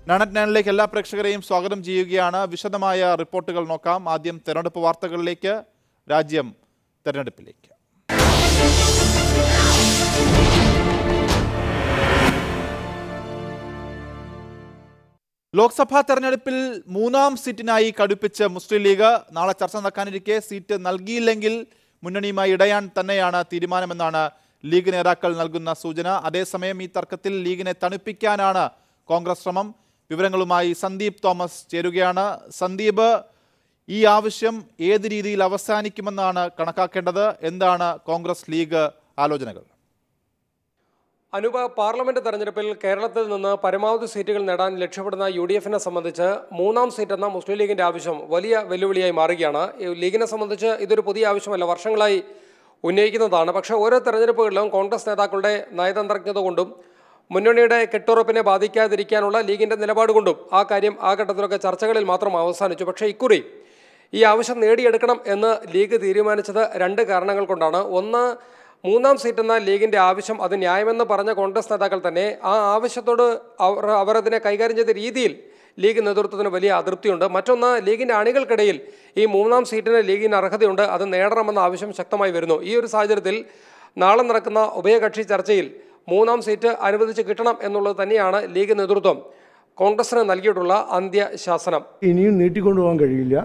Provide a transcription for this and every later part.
നാണറ്റ് നയനിലേക്ക് എല്ലാ പ്രേക്ഷകരെയും സ്വാഗതം ചെയ്യുകയാണ് വിശദമായ റിപ്പോർട്ടുകൾ നോക്കാം ആദ്യം തെരഞ്ഞെടുപ്പ് വാർത്തകളിലേക്ക് രാജ്യം തെരഞ്ഞെടുപ്പിലേക്ക് ലോക്സഭാ തെരഞ്ഞെടുപ്പിൽ മൂന്നാം സീറ്റിനായി കടുപ്പിച്ച് മുസ്ലിം ലീഗ് നാളെ ചർച്ച നടക്കാനിരിക്കെ സീറ്റ് നൽകിയില്ലെങ്കിൽ മുന്നണിയുമായി ഇടയാൻ തന്നെയാണ് തീരുമാനമെന്നാണ് ലീഗ് നേതാക്കൾ നൽകുന്ന സൂചന അതേസമയം ഈ തർക്കത്തിൽ ലീഗിനെ തണുപ്പിക്കാനാണ് കോൺഗ്രസ് ശ്രമം വിവരങ്ങളുമായി സന്ദീപ് തോമസ് ചേരുകയാണ് സന്ദീപ് ഈ ആവശ്യം ഏത് രീതിയിൽ അവസാനിക്കുമെന്നാണ് കണക്കാക്കേണ്ടത് എന്താണ് കോൺഗ്രസ് ലീഗ് ആലോചനകൾ അനൂപ പാർലമെന്റ് തെരഞ്ഞെടുപ്പിൽ കേരളത്തിൽ നിന്ന് പരമാവധി സീറ്റുകൾ നേടാൻ ലക്ഷ്യപ്പെടുന്ന യു ഡി എഫിനെ സംബന്ധിച്ച് മൂന്നാം സീറ്റ് എന്ന മുസ്ലിം ലീഗിന്റെ ആവശ്യം വലിയ വെല്ലുവിളിയായി മാറുകയാണ് ഈ ലീഗിനെ സംബന്ധിച്ച് ഇതൊരു പുതിയ ആവശ്യമല്ല വർഷങ്ങളായി ഉന്നയിക്കുന്നതാണ് പക്ഷേ ഓരോ തെരഞ്ഞെടുപ്പുകളിലും കോൺഗ്രസ് നേതാക്കളുടെ നയതന്ത്രജ്ഞത കൊണ്ടും മുന്നണിയുടെ കെട്ടുറപ്പിനെ ബാധിക്കാതിരിക്കാനുള്ള ലീഗിന്റെ നിലപാട് കൊണ്ടും ആ കാര്യം ആ ഘട്ടത്തിലൊക്കെ ചർച്ചകളിൽ മാത്രം അവസാനിച്ചു പക്ഷേ ഇക്കുറി ഈ ആവശ്യം നേടിയെടുക്കണം എന്ന് ലീഗ് തീരുമാനിച്ചത് രണ്ട് കാരണങ്ങൾ കൊണ്ടാണ് ഒന്ന് മൂന്നാം സീറ്റ് എന്ന ലീഗിന്റെ ആവശ്യം അത് ന്യായമെന്ന് പറഞ്ഞ കോൺഗ്രസ് നേതാക്കൾ തന്നെ ആ ആവശ്യത്തോട് അവർ അവർ അതിനെ കൈകാര്യം ചെയ്ത രീതിയിൽ ലീഗ് നേതൃത്വത്തിന് വലിയ അതൃപ്തിയുണ്ട് മറ്റൊന്ന് ലീഗിന്റെ അണികൾക്കിടയിൽ ഈ മൂന്നാം സീറ്റിന് ലീഗിന് അർഹതയുണ്ട് അത് നേടണമെന്ന ആവശ്യം ശക്തമായി വരുന്നു ഈ ഒരു സാഹചര്യത്തിൽ നാളെ നടക്കുന്ന ഉഭയകക്ഷി ചർച്ചയിൽ മൂന്നാം സീറ്റ് അനുവദിച്ച് കിട്ടണം എന്നുള്ളത് തന്നെയാണ് ലീഗ് നേതൃത്വം കോൺഗ്രസിന് നൽകിയിട്ടുള്ള അന്ത്യശാസനം ഇനിയും നീട്ടിക്കൊണ്ടുപോകാൻ കഴിയില്ല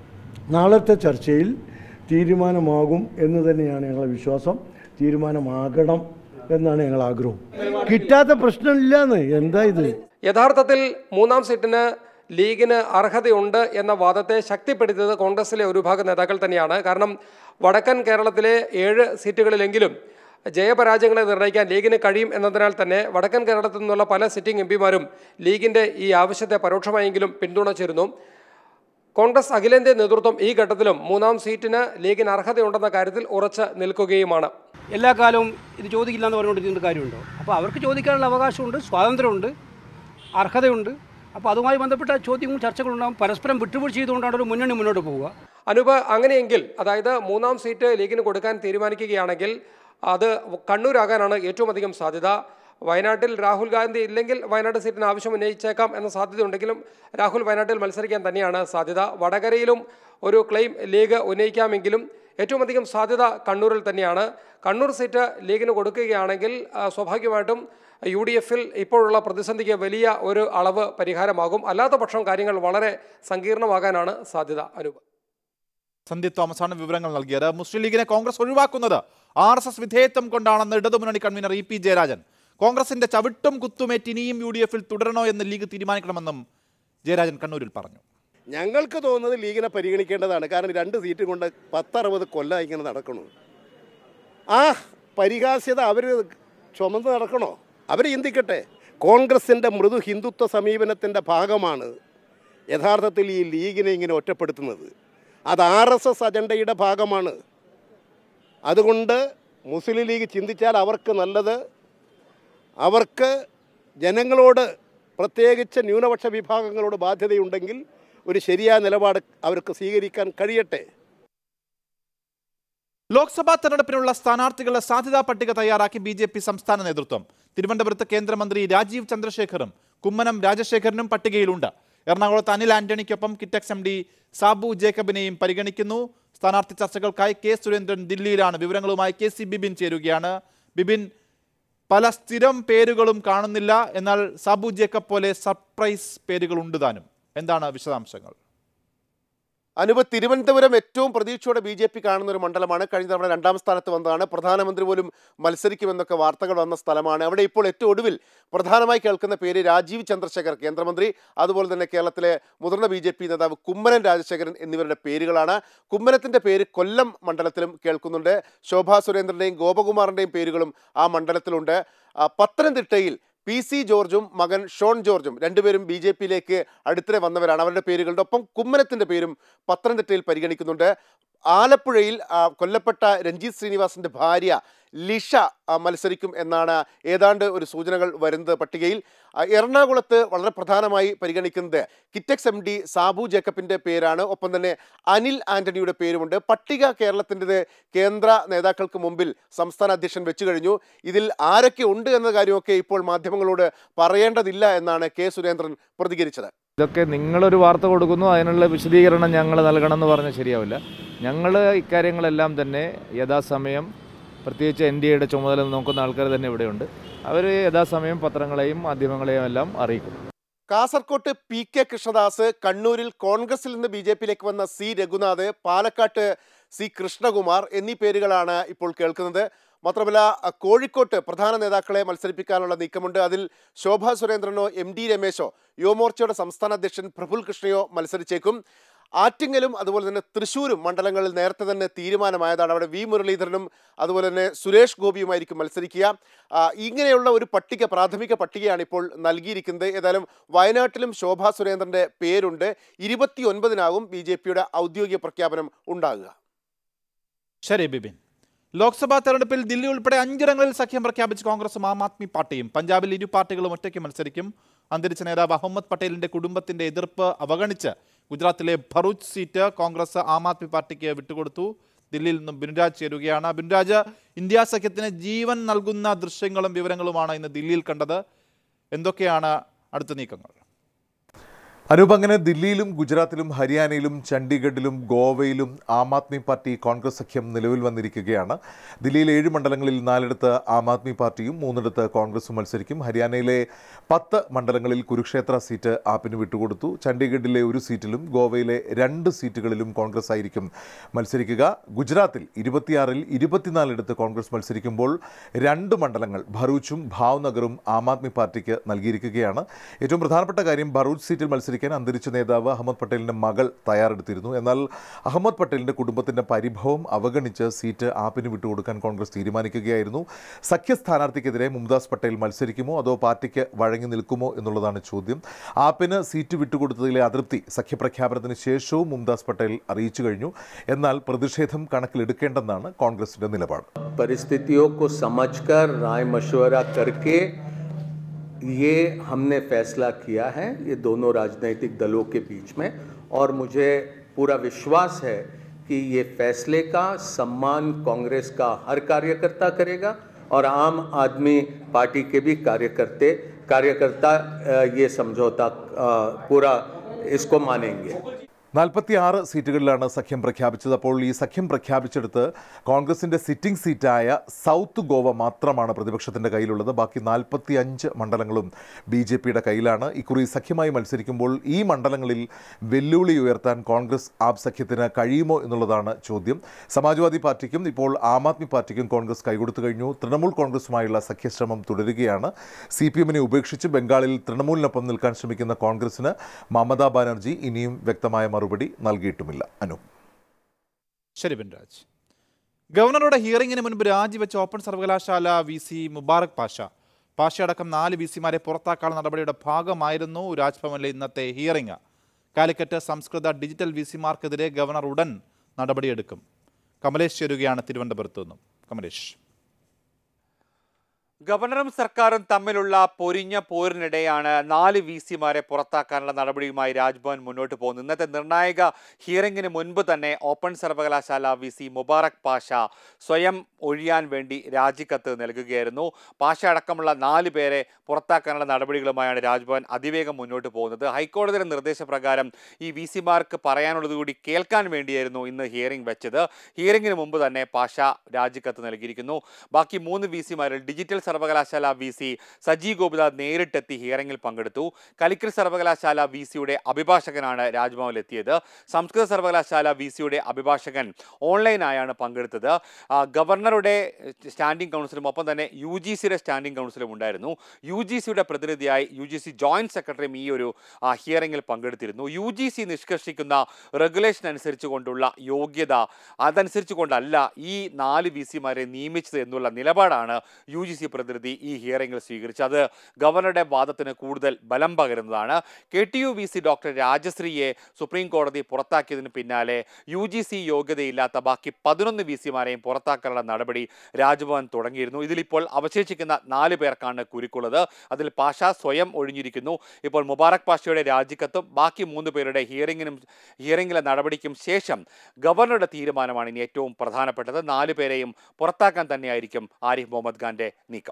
നാളത്തെ ചർച്ചയിൽ തീരുമാനമാകും എന്ന് തന്നെയാണ് ഞങ്ങളുടെ വിശ്വാസം തീരുമാനമാകണം എന്നാണ് ഞങ്ങൾ ആഗ്രഹം കിട്ടാത്ത പ്രശ്നമില്ലാന്ന് എന്താ ഇത് യഥാർത്ഥത്തിൽ മൂന്നാം സീറ്റിന് ലീഗിന് അർഹതയുണ്ട് എന്ന വാദത്തെ ശക്തിപ്പെടുത്തിയത് കോൺഗ്രസിലെ ഒരു വിഭാഗം നേതാക്കൾ തന്നെയാണ് കാരണം വടക്കൻ കേരളത്തിലെ ഏഴ് സീറ്റുകളിലെങ്കിലും ജയപരാജയങ്ങളെ നിർണ്ണയിക്കാൻ ലീഗിന് കഴിയും എന്നതിനാൽ തന്നെ വടക്കൻ കേരളത്തിൽ നിന്നുള്ള പല സിറ്റിംഗ് എം പിമാരും ലീഗിന്റെ ഈ ആവശ്യത്തെ പരോക്ഷമായെങ്കിലും പിന്തുണച്ചിരുന്നു കോൺഗ്രസ് അഖിലേന്ത്യാ നേതൃത്വം ഈ ഘട്ടത്തിലും മൂന്നാം സീറ്റിന് ലീഗിന് അർഹതയുണ്ടെന്ന കാര്യത്തിൽ ഉറച്ച് നിൽക്കുകയുമാണ് എല്ലാ കാലവും ഇത് ചോദിക്കില്ല എന്ന് പറഞ്ഞുകൊണ്ടിരുന്ന കാര്യമുണ്ടോ അപ്പോൾ അവർക്ക് ചോദിക്കാനുള്ള അവകാശമുണ്ട് സ്വാതന്ത്ര്യമുണ്ട് അർഹതയുണ്ട് അപ്പോൾ അതുമായി ബന്ധപ്പെട്ട ചോദ്യങ്ങളും ചർച്ചകളുണ്ടാകും പരസ്പരം വിട്ടുവീഴ്ച ചെയ്തുകൊണ്ടാണ് ഒരു മുന്നണി മുന്നോട്ട് പോവുക അനൂപ് അങ്ങനെയെങ്കിൽ അതായത് മൂന്നാം സീറ്റ് ലീഗിന് കൊടുക്കാൻ തീരുമാനിക്കുകയാണെങ്കിൽ അത് കണ്ണൂരാകാനാണ് ഏറ്റവും അധികം സാധ്യത വയനാട്ടിൽ രാഹുൽ ഗാന്ധി ഇല്ലെങ്കിൽ വയനാട് സീറ്റിന് ആവശ്യം ഉന്നയിച്ചേക്കാം എന്ന സാധ്യതയുണ്ടെങ്കിലും രാഹുൽ വയനാട്ടിൽ മത്സരിക്കാൻ തന്നെയാണ് സാധ്യത വടകരയിലും ഒരു ക്ലെയിം ലീഗ് ഉന്നയിക്കാമെങ്കിലും ഏറ്റവും അധികം സാധ്യത കണ്ണൂരിൽ തന്നെയാണ് കണ്ണൂർ സീറ്റ് ലീഗിന് കൊടുക്കുകയാണെങ്കിൽ ആ, സ്വാഭാവികമായിട്ടും യു ഡി എഫിൽ ഇപ്പോഴുള്ള പ്രതിസന്ധിക്ക് വലിയ ഒരു അളവ് പരിഹാരമാകും അല്ലാത്ത പക്ഷം കാര്യങ്ങൾ വളരെ സങ്കീർണമാകാനാണ് സാധ്യത അനൂപ് സന്ദീപ് തോമസ് ആണ് വിവരങ്ങൾ നൽകിയത് മുസ്ലിം ലീഗിനെ കോൺഗ്രസ് ഒഴിവാക്കുന്നത് ആർ എസ് എസ് വിധേയത്വം കൊണ്ടാണെന്ന് ഇടതുമുന്നണി കൺവീനർ ഇ പി ജയരാജൻ കോൺഗ്രസിന്റെ ചവിട്ടും കുത്തുമേറ്റ് ഇനിയും യു ഡി എഫിൽ തുടരണോ എന്ന് ലീഗ് തീരുമാനിക്കണമെന്നും ജയരാജൻ കണ്ണൂരിൽ പറഞ്ഞു ഞങ്ങൾക്ക് തോന്നുന്നത് ലീഗിനെ പരിഗണിക്കേണ്ടതാണ് കാരണം രണ്ട് സീറ്റ് കൊണ്ട് പത്തറുപത് കൊല്ലം ഇങ്ങനെ നടക്കണു ആ പരിഹാസ്യത അവർ ചുമന്ന് നടക്കണോ അവർ ചിന്തിക്കട്ടെ കോൺഗ്രസിൻ്റെ മൃദു ഹിന്ദുത്വ സമീപനത്തിൻ്റെ ഭാഗമാണ് യഥാർത്ഥത്തിൽ ഈ ലീഗിനെ ഇങ്ങനെ ഒറ്റപ്പെടുത്തുന്നത് അത് ആർ എസ് എസ് അജണ്ടയുടെ ഭാഗമാണ് അതുകൊണ്ട് മുസ്ലിം ലീഗ് ചിന്തിച്ചാൽ അവർക്ക് നല്ലത് അവർക്ക് ജനങ്ങളോട് പ്രത്യേകിച്ച് ന്യൂനപക്ഷ വിഭാഗങ്ങളോട് ബാധ്യതയുണ്ടെങ്കിൽ ഒരു ശരിയായ നിലപാട് അവർക്ക് സ്വീകരിക്കാൻ കഴിയട്ടെ ലോക്സഭാ തെരഞ്ഞെടുപ്പിനുള്ള സ്ഥാനാർത്ഥികളുടെ സാധ്യതാ പട്ടിക തയ്യാറാക്കി ബി ജെ പി സംസ്ഥാന നേതൃത്വം തിരുവനന്തപുരത്ത് കേന്ദ്രമന്ത്രി രാജീവ് ചന്ദ്രശേഖറും കുമ്മനം രാജശേഖരനും പട്ടികയിലുണ്ട് എറണാകുളത്ത് അനിൽ ആന്റണിക്കൊപ്പം കിറ്റക്സ് എം ഡി സാബു ജേക്കബിനെയും പരിഗണിക്കുന്നു സ്ഥാനാർത്ഥി ചർച്ചകൾക്കായി കെ സുരേന്ദ്രൻ ദില്ലിയിലാണ് വിവരങ്ങളുമായി കെ സി ബിബിൻ ചേരുകയാണ് ബിബിൻ പല സ്ഥിരം പേരുകളും കാണുന്നില്ല എന്നാൽ സാബു ജേക്കബ് പോലെ സർപ്രൈസ് പേരുകൾ ഉണ്ട് താനും എന്താണ് വിശദാംശങ്ങൾ അനുപ തിരുവനന്തപുരം ഏറ്റവും പ്രതീക്ഷയോടെ ബി ജെ പി കാണുന്ന ഒരു മണ്ഡലമാണ് കഴിഞ്ഞ തവണ രണ്ടാം സ്ഥാനത്ത് വന്നതാണ് പ്രധാനമന്ത്രി പോലും മത്സരിക്കുമെന്നൊക്കെ വാർത്തകൾ വന്ന സ്ഥലമാണ് അവിടെ ഇപ്പോൾ ഏറ്റവും ഒടുവിൽ പ്രധാനമായി കേൾക്കുന്ന പേര് രാജീവ് ചന്ദ്രശേഖർ കേന്ദ്രമന്ത്രി അതുപോലെ തന്നെ കേരളത്തിലെ മുതിർന്ന ബി ജെ പി നേതാവ് കുമ്മനം രാജശേഖരൻ എന്നിവരുടെ പേരുകളാണ് കുമ്മനത്തിൻ്റെ പേര് കൊല്ലം മണ്ഡലത്തിലും കേൾക്കുന്നുണ്ട് ശോഭാ സുരേന്ദ്രൻ്റെയും ഗോപകുമാറിൻ്റെയും പേരുകളും ആ മണ്ഡലത്തിലുണ്ട് ആ, പത്തനംതിട്ടയിൽ പി സി ജോർജും മകൻ ഷോൺ ജോർജും രണ്ടുപേരും ബി ജെ പിയിലേക്ക് അടുത്തിടെ വന്നവരാണ് അവരുടെ പേരുകളുടെ ഒപ്പം കുമ്മനത്തിൻ്റെ പേരും പത്തനംതിട്ടയിൽ പരിഗണിക്കുന്നുണ്ട് ആലപ്പുഴയിൽ ആ, കൊല്ലപ്പെട്ട രഞ്ജിത്ത് ശ്രീനിവാസിൻ്റെ ഭാര്യ ലിഷ ആ, മത്സരിക്കും എന്നാണ് ഏതാണ്ട് ഒരു സൂചനകൾ വരുന്നത് പട്ടികയിൽ ആ, എറണാകുളത്ത് വളരെ പ്രധാനമായി പരിഗണിക്കുന്നത് കിറ്റക്സ് എം ഡി സാബു ജേക്കബിൻ്റെ പേരാണ് ഒപ്പം തന്നെ അനിൽ ആന്റണിയുടെ പേരുമുണ്ട് പട്ടിക കേരളത്തിൻ്റെത് കേന്ദ്ര നേതാക്കൾക്ക് മുമ്പിൽ സംസ്ഥാന അധ്യക്ഷൻ വെച്ചു കഴിഞ്ഞു ഇതിൽ ആരൊക്കെ ഉണ്ട് എന്ന കാര്യമൊക്കെ ഇപ്പോൾ മാധ്യമങ്ങളോട് പറയേണ്ടതില്ല എന്നാണ് കെ സുരേന്ദ്രൻ പ്രതികരിച്ചത് ഇതൊക്കെ നിങ്ങളൊരു വാർത്ത കൊടുക്കുന്നു അതിനുള്ള വിശദീകരണം ഞങ്ങൾ നൽകണമെന്ന് പറഞ്ഞാൽ ശരിയാവില്ല ഞങ്ങൾ ഇക്കാര്യങ്ങളെല്ലാം തന്നെ യഥാസമയം പ്രത്യേകിച്ച് എൻ ഡി എയുടെ ചുമതല നോക്കുന്ന ആൾക്കാർ തന്നെ ഇവിടെയുണ്ട് അവർ യഥാസമയം പത്രങ്ങളെയും മാധ്യമങ്ങളെയും എല്ലാം അറിയിക്കും കാസർകോട്ട് പി കെ കൃഷ്ണദാസ് കണ്ണൂരിൽ കോൺഗ്രസിൽ നിന്ന് ബി ജെ പിയിലേക്ക് വന്ന സി രഘുനാഥ് പാലക്കാട്ട് സി കൃഷ്ണകുമാർ എന്നീ പേരുകളാണ് ഇപ്പോൾ കേൾക്കുന്നത് മാത്രമല്ല അ, കോഴിക്കോട്ട് പ്രധാന നേതാക്കളെ മത്സരിപ്പിക്കാനുള്ള നീക്കമുണ്ട് അതിൽ ശോഭാ സുരേന്ദ്രനോ എം ഡി രമേശോ യുവമോർച്ചയുടെ സംസ്ഥാന അധ്യക്ഷൻ പ്രഫുൽ കൃഷ്ണയോ മത്സരിച്ചേക്കും ആറ്റിങ്ങലും അതുപോലെ തന്നെ തൃശ്ശൂരും മണ്ഡലങ്ങളിൽ നേരത്തെ തന്നെ തീരുമാനമായതാണ് അവിടെ വി മുരളീധരനും അതുപോലെ തന്നെ സുരേഷ് ഗോപിയുമായിരിക്കും മത്സരിക്കുക ആ, ഇങ്ങനെയുള്ള ഒരു പട്ടിക പ്രാഥമിക പട്ടികയാണ് ഇപ്പോൾ നൽകിയിരിക്കുന്നത് ഏതായാലും വയനാട്ടിലും ശോഭാ സുരേന്ദ്രന്റെ പേരുണ്ട് ഇരുപത്തി ഒൻപതിനാകും ബി ജെ പിയുടെ ഔദ്യോഗിക പ്രഖ്യാപനം ഉണ്ടാകുക ശരി ബിബിൻ ലോക്സഭാ തെരഞ്ഞെടുപ്പിൽ ദില്ലി ഉൾപ്പെടെ അഞ്ചിടങ്ങളിൽ സഖ്യം പ്രഖ്യാപിച്ച് കോൺഗ്രസും ആം ആദ്മി പാർട്ടിയും പഞ്ചാബിൽ ഇരു പാർട്ടികളും ഒറ്റയ്ക്ക് മത്സരിക്കും അന്തരിച്ച നേതാവ് അഹമ്മദ് പട്ടേലിന്റെ കുടുംബത്തിന്റെ എതിർപ്പ് അവഗണിച്ച് ഗുജറാത്തിലെ ഭറൂച്ച് സീറ്റ് കോൺഗ്രസ് ആം ആദ്മി പാർട്ടിക്ക് വിട്ടുകൊടുത്തു ദില്ലിയിൽ നിന്നും ബിനുരാജ് ചേരുകയാണ് ബിനുരാജ് ഇന്ത്യ സഖ്യത്തിന് ജീവൻ നൽകുന്ന ദൃശ്യങ്ങളും വിവരങ്ങളുമാണ് ഇന്ന് ദില്ലിയിൽ കണ്ടത് എന്തൊക്കെയാണ് അടുത്ത നീക്കങ്ങൾ അനൂപ് അങ്ങനെ ദില്ലിയിലും ഗുജറാത്തിലും ഹരിയാനയിലും ചണ്ഡീഗഡിലും ഗോവയിലും ആം ആദ്മി പാർട്ടി കോൺഗ്രസ് സഖ്യം നിലവിൽ വന്നിരിക്കുകയാണ് ദില്ലിയിൽ ഏഴ് മണ്ഡലങ്ങളിൽ നാലിടത്ത് ആം ആദ്മി പാർട്ടിയും മൂന്നിടത്ത് കോൺഗ്രസും മത്സരിക്കും ഹരിയാനയിലെ പത്ത് മണ്ഡലങ്ങളിൽ കുരുക്ഷേത്ര സീറ്റ് ആപ്പിന് വിട്ടുകൊടുത്തു ചണ്ഡീഗഡിലെ ഒരു സീറ്റിലും ഗോവയിലെ രണ്ട് സീറ്റുകളിലും കോൺഗ്രസ് ആയിരിക്കും മത്സരിക്കുക ഗുജറാത്തിൽ ഇരുപത്തിയാറിൽ ഇരുപത്തിനാലിടത്ത് കോൺഗ്രസ് മത്സരിക്കുമ്പോൾ രണ്ട് മണ്ഡലങ്ങൾ ഭറൂച്ചും ഭാവ്നഗറും ആം ആദ്മി പാർട്ടിക്ക് നൽകിയിരിക്കുകയാണ് ഏറ്റവും പ്രധാനപ്പെട്ട കാര്യം ഭറൂച്ച് സീറ്റിൽ മത്സരിക്കാൻ അന്തരിച്ച നേതാവ് അഹമ്മദ് പട്ടേലിന്റെ മകൾ തയ്യാറെടുത്തിരുന്നു എന്നാൽ അഹമ്മദ് പട്ടേലിന്റെ കുടുംബത്തിന്റെ പരിഭവം അവഗണിച്ച് സീറ്റ് ആപ്പിന് വിട്ടുകൊടുക്കാൻ കോൺഗ്രസ് തീരുമാനിക്കുകയായിരുന്നു സഖ്യ സ്ഥാനാർത്ഥിക്കെതിരെ മുംതാസ് പട്ടേൽ മത്സരിക്കുമോ അതോ പാർട്ടിക്ക് വഴങ്ങി നിൽക്കുമോ എന്നുള്ളതാണ് ചോദ്യം ആപ്പിന് സീറ്റ് വിട്ടുകൊടുത്തതിലെ അതൃപ്തി സഖ്യപ്രഖ്യാപനത്തിന് ശേഷവും മുംതാസ് പട്ടേൽ അറിയിച്ചു കഴിഞ്ഞു എന്നാൽ പ്രതിഷേധം കണക്കിലെടുക്കേണ്ടെന്നാണ് കോൺഗ്രസിന്റെ നിലപാട് परिस्थितियों को समझकर राय मशवरा करके ये हमने फैसला किया है ये दोनों राजनीतिक दलों के बीच में और मुझे पूरा विश्वास है कि ये फैसले का सम्मान कांग्रेस का हर कार्यकर्ता करेगा और आम आदमी पार्टी के भी कार्यकर्ते कार्यकर्ता अ, ये समझौता अ, पूरा इसको मानेंगे നാൽപ്പത്തി ആറ് സീറ്റുകളിലാണ് സഖ്യം പ്രഖ്യാപിച്ചത് അപ്പോൾ ഈ സഖ്യം പ്രഖ്യാപിച്ചെടുത്ത് കോൺഗ്രസിന്റെ സിറ്റിംഗ് സീറ്റായ സൗത്ത് ഗോവ മാത്രമാണ് പ്രതിപക്ഷത്തിന്റെ കയ്യിലുള്ളത് ബാക്കി നാൽപ്പത്തി അഞ്ച് മണ്ഡലങ്ങളും ബി ജെ പിയുടെ കയ്യിലാണ് ഇക്കുറി സഖ്യമായി മത്സരിക്കുമ്പോൾ ഈ മണ്ഡലങ്ങളിൽ വെല്ലുവിളി ഉയർത്താൻ കോൺഗ്രസ് ആപ് സഖ്യത്തിന് കഴിയുമോ എന്നുള്ളതാണ് ചോദ്യം സമാജ്വാദി പാർട്ടിക്കും ഇപ്പോൾ ആം ആദ്മി പാർട്ടിക്കും കോൺഗ്രസ് കൈകൊടുത്തു കഴിഞ്ഞു തൃണമൂൽ കോൺഗ്രസുമായുള്ള സഖ്യശ്രമം തുടരുകയാണ് സി പി എമ്മിനെ ഉപേക്ഷിച്ച് ബംഗാളിൽ തൃണമൂലിനൊപ്പം നിൽക്കാൻ ശ്രമിക്കുന്ന കോൺഗ്രസിന് മമതാ ബാനർജി ഇനിയും വ്യക്തമായ മറുപടി നൽകിയിട്ടുമില്ല അനു ശരി ബിൻരാജ് ഗവർണറുടെ ഹിയറിംഗിന് മുൻപ് രാജിവെച്ച ഓപ്പൺ സർവകലാശാല വി സി മുബാറക് പാഷ പാഷയടക്കം നാല് വി സിമാരെ പുറത്താക്കാനുള്ള നടപടിയുടെ ഭാഗമായിരുന്നു രാജ്ഭവനിലെ ഇന്നത്തെ ഹിയറിംഗ് കാലിക്കറ്റ് സംസ്കൃത ഡിജിറ്റൽ വി സിമാർക്കെതിരെ ഗവർണർ ഉടൻ നടപടിയെടുക്കും കമലേഷ് ചേരുകയാണ് തിരുവനന്തപുരത്തു നിന്നും കമലേഷ് ഗവർണറും സർക്കാരും തമ്മിലുള്ള പൊരിഞ്ഞ പോരിനിടെയാണ് നാല് വി സിമാരെ പുറത്താക്കാനുള്ള നടപടിയുമായി രാജ്ഭവൻ മുന്നോട്ട് പോകുന്നത് ഇന്നത്തെ നിർണായക ഹിയറിംഗിന് മുൻപ് തന്നെ ഓപ്പൺ സർവകലാശാല വി സി മുബാറക് പാഷ സ്വയം ഒഴിയാൻ വേണ്ടി രാജിക്കത്ത് നൽകുകയായിരുന്നു പാഷ അടക്കമുള്ള നാല് പേരെ പുറത്താക്കാനുള്ള നടപടികളുമായാണ് രാജ്ഭവൻ അതിവേഗം മുന്നോട്ട് പോകുന്നത് ഹൈക്കോടതിയുടെ നിർദ്ദേശപ്രകാരം ഈ വി സിമാർക്ക് പറയാനുള്ളത് കൂടി കേൾക്കാൻ വേണ്ടിയായിരുന്നു ഇന്ന് ഹിയറിംഗ് വെച്ചത് ഹിയറിംഗിന് മുമ്പ് തന്നെ പാഷ രാജിക്കത്ത് നൽകിയിരിക്കുന്നു ബാക്കി മൂന്ന് വി സിമാരിൽ ഡിജിറ്റൽ സർവകലാശാല വി സി സജി ഗോപിനാഥ് നേരിട്ടെത്തി ഹിയറിംഗിൽ പങ്കെടുത്തു കലിക്കറ്റ് സർവകലാശാല വി സിയുടെ അഭിഭാഷകനാണ് രാജ്ഭവനിലെത്തിയത് സംസ്കൃത സർവകലാശാല വി സിയുടെ അഭിഭാഷകൻ ഓൺലൈനായാണ് പങ്കെടുത്തത് ആ, ഗവർണറുടെ സ്റ്റാൻഡിംഗ് കൗൺസിലും ഒപ്പം തന്നെ യു ജി സിയുടെ സ്റ്റാൻഡിംഗ് കൗൺസിലും ഉണ്ടായിരുന്നു യു ജി സിയുടെ പ്രതിനിധിയായി യു ജി സി ജോയിന്റ് സെക്രട്ടറിയും ഈ ഒരു ആ, ഹിയറിംഗിൽ പങ്കെടുത്തിരുന്നു യു ജി സി നിഷ്കർഷിക്കുന്ന റെഗുലേഷൻ അനുസരിച്ച് കൊണ്ടുള്ള യോഗ്യത അതനുസരിച്ച് കൊണ്ടല്ല ഈ നാല് വി സിമാരെ നിയമിച്ചത് എന്നുള്ള നിലപാടാണ് യു ജി സി പ്രതിനിധി ഈ ഹിയറിംഗിൽ സ്വീകരിച്ചു അത് ഗവർണറുടെ വാദത്തിന് കൂടുതൽ ബലം പകരുന്നതാണ് K T U V C doctor രാജശ്രീയെ സുപ്രീം കോടതി പുറത്താക്കിയതിന് പിന്നാലെ യു ജി സി യോഗ്യതയില്ലാത്ത ബാക്കി പതിനൊന്ന് വി സിമാരെയും പുറത്താക്കാനുള്ള നടപടി രാജ്ഭവൻ തുടങ്ങിയിരുന്നു ഇതിലിപ്പോൾ അവശേഷിക്കുന്ന നാല് പേർക്കാണ് കുരുക്കുള്ളത് അതിൽ പാഷ സ്വയം ഒഴിഞ്ഞിരിക്കുന്നു ഇപ്പോൾ മുബാറക് പാഷയുടെ രാജിക്കത്തും ബാക്കി മൂന്ന് പേരുടെ ഹിയറിംഗിനും ഹിയറിംഗിലെ നടപടിക്കും ശേഷം ഗവർണറുടെ തീരുമാനമാണ് ഇനി ഏറ്റവും പ്രധാനപ്പെട്ടത് നാല് പേരെയും പുറത്താക്കാൻ തന്നെയായിരിക്കും ആരിഫ് മുഹമ്മദ് ഖാന്റെ നീക്കം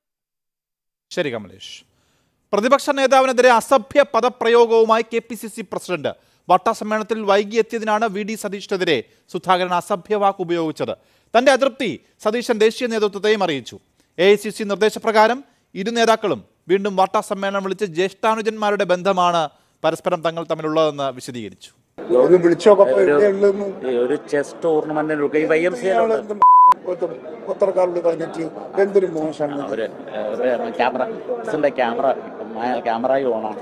ശരി കമലേഷ് പ്രതിപക്ഷ നേതാവിനെതിരെ അസഭ്യ പദപ്രയോഗവുമായി K P C C president വാർത്താസമ്മേളനത്തിൽ വൈകിയെത്തിയതിനാണ് വി ഡി സതീഷിനെതിരെ സുധാകരൻ അസഭ്യ വാക്ക് ഉപയോഗിച്ചത് തന്റെ അതൃപ്തി സതീശൻ ദേശീയ നേതൃത്വത്തെയും അറിയിച്ചു എ ഐ സി സി നിർദ്ദേശപ്രകാരം ഇരു നേതാക്കളും വീണ്ടും വാർത്താസമ്മേളനം വിളിച്ച് ജ്യേഷ്ഠാനുജന്മാരുടെ ബന്ധമാണ് പരസ്പരം തങ്ങൾ തമ്മിലുള്ളതെന്ന് വിശദീകരിച്ചു ഒരു വിളിച്ചോക്കെ ഒരു ചെസ് ടൂർണമെന്റിന് വൈ എം സി പത്രക്കാരോട് കഴിഞ്ഞിട്ട് എന്തൊരു മോശമാണ് അവര് ക്യാമറ ബസിന്റെ ക്യാമറ ക്യാമറ ഓണാണ്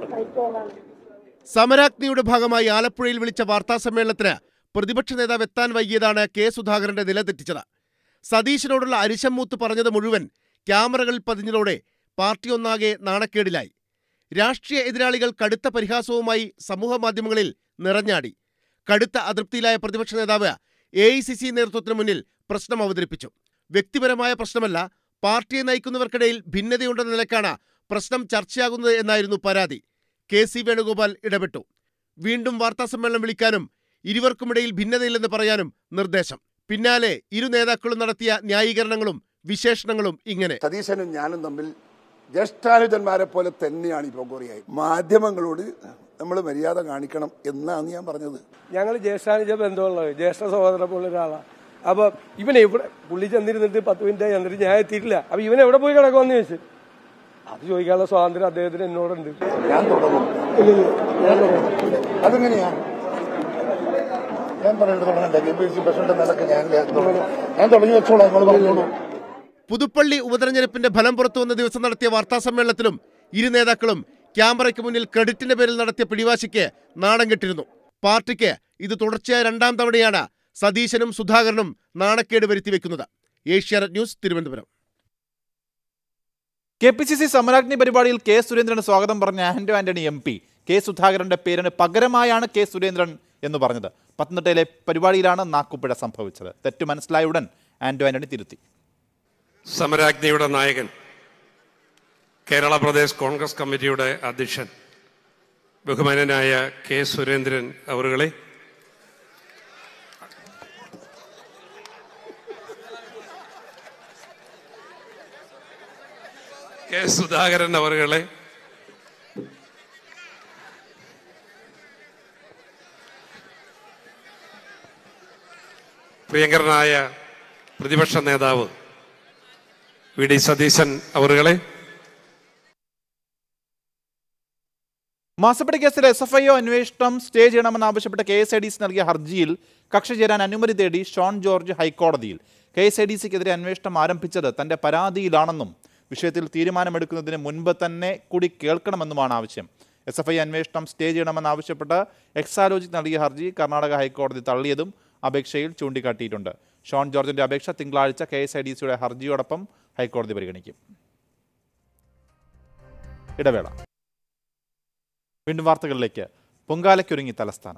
സമരാഗ്നിയുടെ ഭാഗമായി ആലപ്പുഴയിൽ വിളിച്ച വാർത്താസമ്മേളനത്തിന് പ്രതിപക്ഷ നേതാവ് എത്താൻ വൈകിയതാണ് കെ സുധാകരന്റെ നില തെറ്റിച്ചത് സതീശനോടുള്ള അരിശം മൂത്ത് പറഞ്ഞത് മുഴുവൻ ക്യാമറകളിൽ പതിഞ്ഞതോടെ പാർട്ടി ഒന്നാകെ നാണക്കേടിലായി രാഷ്ട്രീയ എതിരാളികൾ കടുത്ത പരിഹാസവുമായി സമൂഹമാധ്യമങ്ങളിൽ നിറഞ്ഞാടി കടുത്ത അതൃപ്തിയിലായ പ്രതിപക്ഷ നേതാവ് എ ഐ സി സി നേതൃത്വത്തിന് മുന്നിൽ പ്രശ്നം അവതരിപ്പിച്ചു വ്യക്തിപരമായ പ്രശ്നമല്ല പാർട്ടിയെ നയിക്കുന്നവർക്കിടയിൽ ഭിന്നതയുണ്ടെന്ന നിലക്കാണ് പ്രശ്നം ചർച്ചയാകുന്നത് എന്നായിരുന്നു പരാതി കെ സി വേണുഗോപാൽ ഇടപെട്ടു വീണ്ടും വാർത്താസമ്മേളനം വിളിക്കാനും ഇരുവർക്കുമിടയിൽ ഭിന്നതയില്ലെന്ന് പറയാനും നിർദ്ദേശം പിന്നാലെ ഇരു നേതാക്കളും നടത്തിയ ന്യായീകരണങ്ങളും വിശേഷണങ്ങളും ഇങ്ങനെ സതീശനും ഞാനും തമ്മിൽ ജ്യേഷ്ഠാനുജന്മാരെ പോലെ തന്നെയാണ് ഇപ്പോൾ കൊറിയായി മാധ്യമങ്ങളോട് നമ്മൾ മര്യാദ കാണിക്കണം എന്നാണ് ഞാൻ പറഞ്ഞത് ഞങ്ങൾ ജ്യേഷ്ഠാനുജ ബന്ധമുള്ളത് ജ്യേഷ്ഠ സഹോദരനെ പോലെ ഒരാളാണ് അപ്പൊ ഇവനെ ഇവിടെ പുള്ളി ചെന്നിരുന്നിട്ട് പത്ത് മിനിറ്റ് ചെന്നിട്ട് ഞാൻ എത്തിയിട്ടില്ല അപ്പൊ ഇവൻ എവിടെ പോയി കിടക്കുമെന്ന് ചോദിച്ചു അത് ചോദിക്കാനുള്ള സ്വാതന്ത്ര്യം അദ്ദേഹത്തിന് എന്നോടുണ്ട് ഞാൻ തുടങ്ങും ഞാൻ തുടങ്ങും അതെങ്ങനെയാ ഞാൻ പറഞ്ഞിട്ട് തുടങ്ങണ്ടേ കെ പി സി പ്രസിഡന്റ് നിലക്ക് ഞാൻ തുടങ്ങും ഞാൻ തുടങ്ങി വെച്ചോളാം നിങ്ങൾ പറഞ്ഞോളൂ പുതുപ്പള്ളി ഉപതെരഞ്ഞെടുപ്പിന്റെ ഫലം പുറത്തുവന്ന ദിവസം നടത്തിയ വാർത്താസമ്മേളനത്തിലും ഇരു നേതാക്കളും ക്യാമറയ്ക്ക് മുന്നിൽ ക്രെഡിറ്റിന്റെ പേരിൽ നടത്തിയ പിടിവാശിക്ക് നാണം കെട്ടിരുന്നു പാർട്ടിക്ക് ഇത് തുടർച്ചയായ രണ്ടാം തവണയാണ് സതീശനും സുധാകരനും നാണക്കേട് വരുത്തിവെക്കുന്നത് Asianet news Thiruvananthapuram K P C C Samaragni പരിപാടിയിൽ കെ സുരേന്ദ്രന് സ്വാഗതം പറഞ്ഞ Anto Antony M P K സുധാകരന്റെ പേരിന് പകരമായാണ് കെ സുരേന്ദ്രൻ എന്ന് പറഞ്ഞത് പത്തനംതിട്ടയിലെ പരിപാടിയിലാണ് നാക്കുപിഴ സംഭവിച്ചത് തെറ്റ് മനസ്സിലായ ഉടൻ ആന്റോ ആന്റണി തിരുത്തി സമരാജ്ഞിയുടെ നായകൻ കേരള പ്രദേശ് കോൺഗ്രസ് കമ്മിറ്റിയുടെ അധ്യക്ഷൻ ബഹുമാനനായ കെ സുരേന്ദ്രൻ അവറുകളെ കെ സുധാകരൻ അവറുകളെ പ്രിയങ്കരനായ പ്രതിപക്ഷ നേതാവ് വി ഡി സതീശൻ അവറുകളെ മാസപ്പടി കേസിൽ എസ് എഫ് ഐ ഒ അന്വേഷണം സ്റ്റേ ചെയ്യണമെന്നാവശ്യപ്പെട്ട് K S I D C നൽകിയ ഹർജിയിൽ കക്ഷി ചേരാൻ അനുമതി തേടി ഷോൺ ജോർജ് ഹൈക്കോടതിയിൽ കെ എസ് ഐ ഡി സിക്കെതിരെ അന്വേഷണം ആരംഭിച്ചത് തന്റെ പരാതിയിലാണെന്നും വിഷയത്തിൽ തീരുമാനമെടുക്കുന്നതിന് മുൻപ് തന്നെ കൂടി കേൾക്കണമെന്നുമാണ് ആവശ്യം എസ് എഫ് ഐ അന്വേഷണം സ്റ്റേ ചെയ്യണമെന്നാവശ്യപ്പെട്ട് എക്സാലോജിക് നൽകിയ ഹർജി കർണാടക ഹൈക്കോടതി തള്ളിയതും അപേക്ഷയിൽ ചൂണ്ടിക്കാട്ടിയിട്ടുണ്ട് ഷോൺ ജോർജിന്റെ അപേക്ഷ തിങ്കളാഴ്ച കെ എസ് ഐ ഡി സിയുടെ ഹർജിയോടൊപ്പം ഹൈക്കോടതി പരിഗണിക്കും ഇടവേള വീണ്ടും വാർത്തകളിലേക്ക് പൊങ്കാലയ്ക്കൊരുങ്ങി തലസ്ഥാനം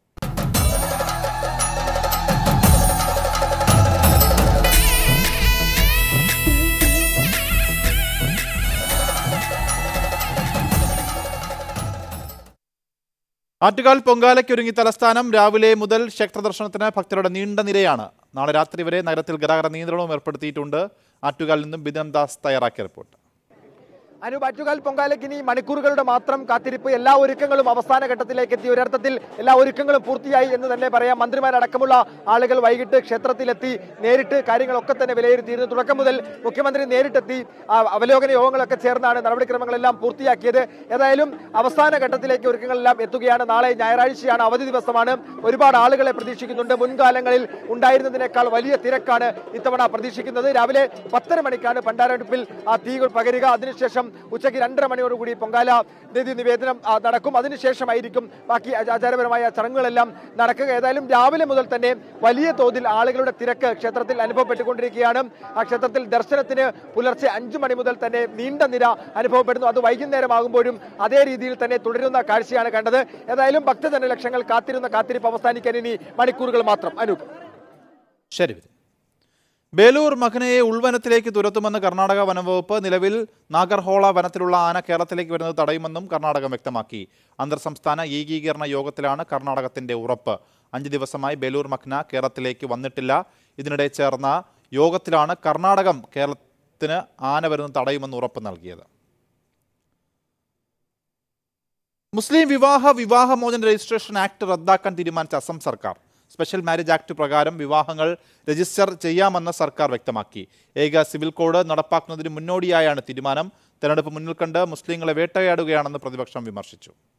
ആറ്റുകാൽ പൊങ്കാലയ്ക്കൊരുങ്ങി തലസ്ഥാനം രാവിലെ മുതൽ ക്ഷേത്രദർശനത്തിന് ഭക്തരുടെ നീണ്ട നിരയാണ് നാളെ രാത്രി വരെ നഗരത്തിൽ ഗതാഗത നിയന്ത്രണവും ഏർപ്പെടുത്തിയിട്ടുണ്ട് ആറ്റുകാലിൽ നിന്നും ബിദൻ ദാസ് തയ്യാറാക്കിയ റിപ്പോർട്ട് അനുപാറ്റുകാൽ പൊങ്കാലയ്ക്ക് ഇനി മണിക്കൂറുകളുടെ മാത്രം കാത്തിരിപ്പ് എല്ലാ ഒരുക്കങ്ങളും അവസാന ഘട്ടത്തിലേക്ക് എത്തി ഒരർത്ഥത്തിൽ എല്ലാ ഒരുക്കങ്ങളും പൂർത്തിയായി എന്ന് തന്നെ പറയാം മന്ത്രിമാരടക്കമുള്ള ആളുകൾ വൈകിട്ട് ക്ഷേത്രത്തിലെത്തി നേരിട്ട് കാര്യങ്ങളൊക്കെ തന്നെ വിലയിരുത്തിയിരുന്നു തുടക്കം മുതൽ മുഖ്യമന്ത്രി നേരിട്ടെത്തി ആ അവലോകന യോഗങ്ങളൊക്കെ ചേർന്നാണ് നടപടിക്രമങ്ങളെല്ലാം പൂർത്തിയാക്കിയത് ഏതായാലും അവസാന ഘട്ടത്തിലേക്ക് ഒരുക്കങ്ങളെല്ലാം എത്തുകയാണ് നാളെ ഞായറാഴ്ചയാണ് അവധി ദിവസമാണ് ഒരുപാട് ആളുകളെ പ്രതീക്ഷിക്കുന്നുണ്ട് മുൻകാലങ്ങളിൽ ഉണ്ടായിരുന്നതിനേക്കാൾ വലിയ തിരക്കാണ് ഇത്തവണ പ്രതീക്ഷിക്കുന്നത് രാവിലെ പത്തര മണിക്കാണ് പണ്ടാരടുപ്പിൽ ആ തീകൾ പകരുക അതിനുശേഷം ശേഷം ഉച്ചയ്ക്ക് രണ്ടര മണിയോടുകൂടി പൊങ്കാല നിധി നിവേദനം ആ, നടക്കും അതിനുശേഷമായിരിക്കും ബാക്കി ആച- ആചാരപരമായ ചടങ്ങുകളെല്ലാം നടക്കുക ഏതായാലും രാവിലെ മുതൽ തന്നെ വലിയ തോതിൽ ആളുകളുടെ തിരക്ക് ക്ഷേത്രത്തിൽ അനുഭവപ്പെട്ടുകൊണ്ടിരിക്കുകയാണ് ആ ക്ഷേത്രത്തിൽ ദർശനത്തിന് പുലർച്ചെ അഞ്ചു മണി മുതൽ തന്നെ നീണ്ട നിര അനുഭവപ്പെടുന്നു അത് വൈകുന്നേരമാകുമ്പോഴും അതേ രീതിയിൽ തന്നെ തുടരുന്ന കാഴ്ചയാണ് കണ്ടത് ഏതായാലും ഭക്തജന ലക്ഷങ്ങൾ കാത്തിരുന്ന കാത്തിരിപ്പ് അവസാനിക്കാൻ ഇനി മണിക്കൂറുകൾ മാത്രം അനൂപ് ശരി വിജയ്. ബേലൂർ മകനയെ ഉൾവനത്തിലേക്ക് തുരത്തുമെന്ന് കർണാടക വനംവകുപ്പ് നിലവിൽ നാഗർഹോള വനത്തിലുള്ള ആന കേരളത്തിലേക്ക് വരുന്നത് തടയുമെന്നും കർണാടകം വ്യക്തമാക്കി അന്തർ സംസ്ഥാന ഏകീകരണ യോഗത്തിലാണ് കർണാടകത്തിന്റെ ഉറപ്പ് അഞ്ച് ദിവസമായി ബേലൂർ മഖ്ന കേരളത്തിലേക്ക് വന്നിട്ടില്ല ഇതിനിടെ ചേർന്ന യോഗത്തിലാണ് കർണാടകം കേരളത്തിന് ആന വരുന്നത് തടയുമെന്ന് ഉറപ്പ് നൽകിയത് മുസ്ലിം വിവാഹ വിവാഹമോചന രജിസ്ട്രേഷൻ ആക്ട് റദ്ദാക്കാൻ തീരുമാനിച്ച അസം സർക്കാർ സ്പെഷ്യൽ മാരേജ് ആക്ട് പ്രകാരം വിവാഹങ്ങൾ രജിസ്റ്റർ ചെയ്യാമെന്ന് സർക്കാർ വ്യക്തമാക്കി ഏക സിവിൽ കോഡ് നടപ്പാക്കുന്നതിന് മുന്നോടിയായാണ് തീരുമാനം തെരഞ്ഞെടുപ്പ് മുന്നിൽ കണ്ട് മുസ്ലിങ്ങളെ വേട്ടയാടുകയാണെന്ന് പ്രതിപക്ഷം വിമർശിച്ചു